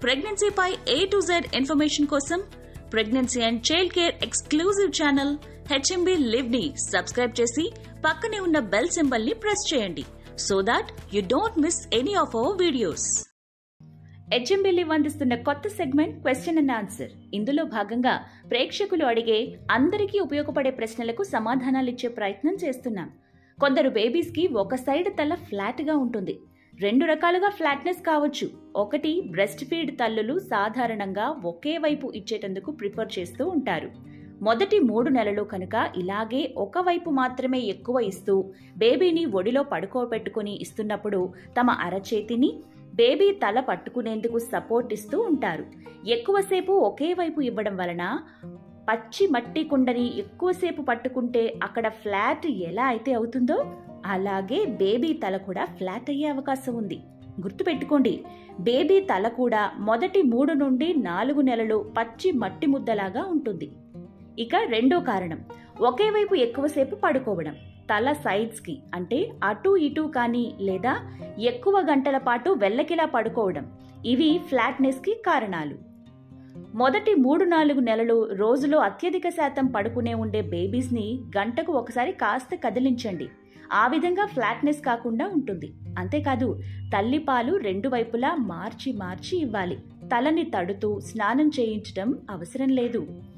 ప్రెగ్నెన్సీపై A to Z information కోసం pregnancy and child care exclusive channel HMB live ని subscribe చేసి పక్కనే ఉన్న బెల్ సింబల్ ని ప్రెస్ చేయండి so that you don't miss any of our videos HMB live అందిస్తున్న కొత్త సెగ్మెంట్ క్వశ్చన్ అండ్ ఆన్సర్ ఇందులో భాగంగా ప్రేక్షకులు అడిగే అందరికీ ఉపయోగపడే ప్రశ్నలకు సమాధానాలిచ్చే ప్రయత్నం చేస్తున్నాం కొందరు బేబీస్కి ఒక సైడ్ తల ఫ్లాట్గా ఉంటుంది రెండు రకాలుగా ఫ్లాట్నెస్ కావచ్చు ఒకటి బ్రెస్ట్ ఫీడ్ తల్లులు సాధారణంగా ఒకే వైపు ఇచ్చేటందుకు ప్రిఫర్ చేస్తూ ఉంటారు మొదటి మూడు నెలలు కనుక ఇలాగే ఒకవైపు మాత్రమే ఎక్కువ ఇస్తూ బేబీని ఒడిలో పడుకోబెట్టుకుని ఇస్తున్నప్పుడు తమ అరచేతిని బేబీ తల పట్టుకునేందుకు సపోర్ట్ ఇస్తూ ఉంటారు ఎక్కువసేపు ఒకే వైపు ఇవ్వడం వలన పచ్చి మట్టి కుండని ఎక్కువసేపు పట్టుకుంటే అక్కడ ఫ్లాట్ ఎలా అయితే అవుతుందో అలాగే బేబీ తల కూడా ఫ్లాట్ అయ్యే అవకాశం ఉంది గుర్తుపెట్టుకోండి బేబీ తల కూడా మొదటి మూడు నుండి నాలుగు నెలలు పచ్చి మట్టి ముద్దలాగా ఉంటుంది ఇక రెండో కారణం ఒకే వైపు ఎక్కువసేపు పడుకోవడం తల సైడ్స్కి అంటే అటు ఇటు కానీ లేదా ఎక్కువ గంటల పాటు వెల్లకిలా పడుకోవడం ఇవి ఫ్లాట్నెస్కి కారణాలు మొదటి మూడు నాలుగు నెలలు రోజులో అత్యధిక శాతం పడుకునే ఉండే బేబీస్ని గంటకు ఒకసారి కాస్త కదిలించండి ఆ విధంగా ఫ్లాట్నెస్ కాకుండా ఉంటుంది అంతేకాదు తల్లిపాలు రెండు వైపులా మార్చి మార్చి ఇవ్వాలి తలని తడుతూ స్నానం చేయించడం అవసరం లేదు